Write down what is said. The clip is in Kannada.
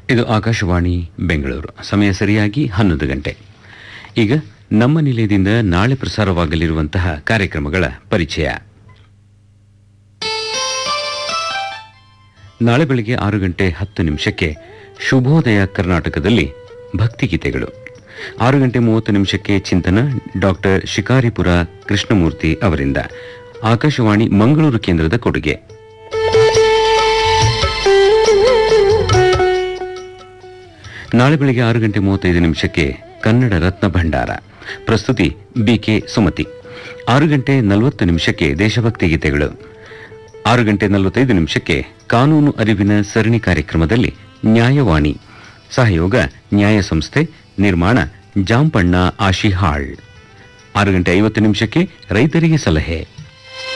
ಇದು ಆಕಾಶವಾಣಿ ಬೆಂಗಳೂರು ಸಮಯ ಸರಿಯಾಗಿ ಹನ್ನೊಂದು ಗಂಟೆ ಈಗ ನಮ್ಮ ನಿಲಯದಿಂದ ನಾಳೆ ಪ್ರಸಾರವಾಗಲಿರುವಂತಹ ಕಾರ್ಯಕ್ರಮಗಳ ಪರಿಚಯ ನಾಳೆ ಬೆಳಗ್ಗೆ ಆರು ಗಂಟೆ ಹತ್ತು ನಿಮಿಷಕ್ಕೆ ಶುಭೋದಯ ಕರ್ನಾಟಕದಲ್ಲಿ ಭಕ್ತಿಗೀತೆಗಳು ಆರು ಗಂಟೆ ಮೂವತ್ತು ನಿಮಿಷಕ್ಕೆ ಚಿಂತನ ಡಾಕ್ಟರ್ ಶಿಕಾರಿಪುರ ಕೃಷ್ಣಮೂರ್ತಿ ಅವರಿಂದ ಆಕಾಶವಾಣಿ ಮಂಗಳೂರು ಕೇಂದ್ರದ ಕೊಡುಗೆ ನಾಳೆ ಬೆಳಗ್ಗೆ ಆರು ಗಂಟೆ ಮೂವತ್ತೈದು ನಿಮಿಷಕ್ಕೆ ಕನ್ನಡ ರತ್ನ ಭಂಡಾರ ಪ್ರಸ್ತುತಿ ಬಿಕೆ ಸುಮತಿ ಆರು ಗಂಟೆ ನಲವತ್ತು ನಿಮಿಷಕ್ಕೆ ದೇಶಭಕ್ತಿ ಗೀತೆಗಳು ಆರು ಗಂಟೆ ನಲವತ್ತೈದು ನಿಮಿಷಕ್ಕೆ ಕಾನೂನು ಅರಿವಿನ ಸರಣಿ ಕಾರ್ಯಕ್ರಮದಲ್ಲಿ ನ್ಯಾಯವಾಣಿ ಸಹಯೋಗ ನ್ಯಾಯ ಸಂಸ್ಥೆ ನಿರ್ಮಾಣ ಜಾಂಪಣ್ಣ ಆಶಿಹಾಳ್ ಆರು ಗಂಟೆ ಐವತ್ತು ನಿಮಿಷಕ್ಕೆ ರೈತರಿಗೆ ಸಲಹೆ